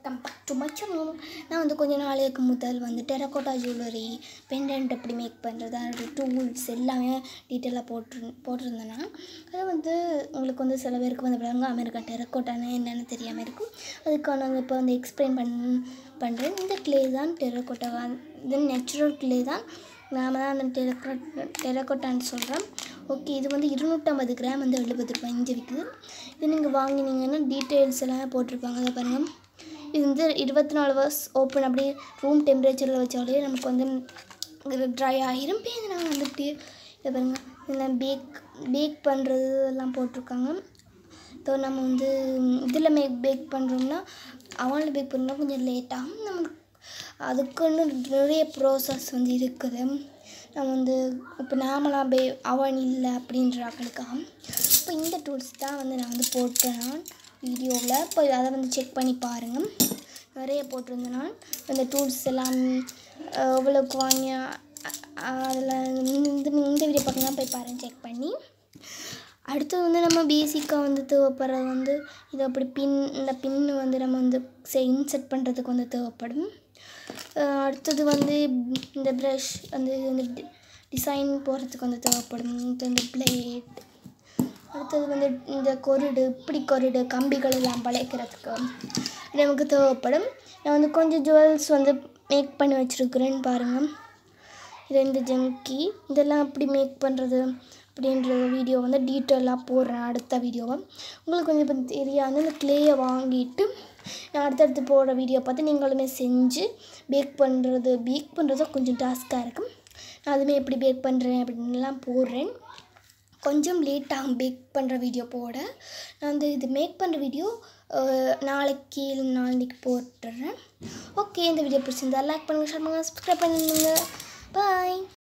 welcome back to my channel நான் வந்து கொஞ்ச நாளைக்கு முதல் வந்து டெரகோட்டா ஜுவல்லரி பெண்டன்ட் எப்படி மேக் பண்ணுறது அதோட டூல்ஸ் எல்லாமே டீட்டெயிலாக போட்டு போட்டிருந்தேன்னா அது வந்து உங்களுக்கு வந்து சில பேருக்கு வந்து பாருங்க அமெரிக்கன் டெரகோட்டானா என்னென்னு தெரியாமல் இருக்கும் அதுக்கான நான் இப்போ வந்து எக்ஸ்பிளைன் பண் பண்ணுறேன் இந்த க்ளே தான் டெரகோட்டா இது நேச்சுரல் க்ளே தான் நாம தான் அந்த டெரக்கோ டெரக்கோட்டான்னு சொல்கிறோம் ஓகே இது வந்து இருநூற்றம்பது கிராம் வந்து எழுபது ரூபாய் இங்கே விற்குது இது நீங்கள் வாங்கினீங்கன்னா டீட்டெயில்ஸ் எல்லாம் போட்டிருப்பாங்க அதை பாருங்கள் இது வந்து இருபத்தி நாலு ஹவர்ஸ் ஓப்பன் அப்படியே ரூம் டெம்பரேச்சரில் வச்சாலே நமக்கு வந்து ட்ரை ஆகிரும் பேருந்து நான் வந்துட்டு இதை பாருங்கள் இதில் பேக் பேக் பண்ணுறது எல்லாம் போட்டிருக்காங்க ஸோ நம்ம வந்து இதில் மேக் பேக் பண்ணுறோம்னா அவனில் பேக் பண்ணால் கொஞ்சம் லேட்டாகும் நம்மளுக்கு அதுக்குன்னு நிறைய ப்ரோசஸ் வந்து இருக்குது நம்ம வந்து இப்போ நாமளாக பே அவன் இல்லை அப்படின்றாக்களுக்காக இப்போ இந்த டூல்ஸ் தான் வந்து நான் வந்து போட்டேன் நான் வீடியோவில் இப்போ அதை வந்து செக் பண்ணி பாருங்கள் நிறைய போட்டிருந்தேன் நான் அந்த டூல்ஸ் எல்லாம் அஹ், எவ்வளோக்கு வாங்கி அதில் இந்த இந்த வீடியோ பார்க்கலாம் போய் பாருங்கள் செக் பண்ணி அடுத்தது வந்து நம்ம பேசிக்காக வந்து தேவைப்படுறது வந்து இது அப்படி பின் இந்த பின்னு வந்து நம்ம வந்து இன்செர்ட் பண்ணுறதுக்கு வந்து தேவைப்படும் அஹ் அடுத்தது வந்து இந்த ப்ரஷ் அந்த இந்த டிசைன் போடுறதுக்கு வந்து தேவைப்படும் இது இந்த பிளேட் அடுத்தது வந்து இந்த கொருடு இப்படி கொருடு கம்பிகள் எல்லாம் வளைக்கிறதுக்கு நமக்கு தேவைப்படும் நான் வந்து கொஞ்சம் ஜுவல்ஸ் வந்து மேக் பண்ணி வச்சுருக்குறேன்னு பாருங்கள் இது இந்த ஜம்கி இதெல்லாம் எப்படி மேக் பண்ணுறது அப்படின்ற வீடியோ வந்து டீட்டெயிலாக போடுறேன் அடுத்த வீடியோவை உங்களுக்கு கொஞ்சம் இப்போ தெரியாது இந்த க்ளேயை வாங்கிட்டு நான் அடுத்தடுத்து போடுற வீடியோ பார்த்து நீங்களுமே செஞ்சு பேக் பண்ணுறது பேக் பண்ணுறது கொஞ்சம் டாஸ்க்காக இருக்கும் நான் அதுவுமே எப்படி பேக் பண்ணுறேன் அப்படின்லாம் போடுறேன் கொஞ்சம் லேட் ஆகும் பேக் பண்ணுற வீடியோ போட நான் வந்து இது மேக் பண்ணுற வீடியோ நாளைக்கு இல்லை நாளைக்கு போட்டுடுறேன் ஓகே இந்த வீடியோ பிடிச்சிருந்தா லைக் பண்ணுங்கள் ஷேர் பண்ணுங்கள் சப்ஸ்கிரைப் பண்ணுங்கள் பாய்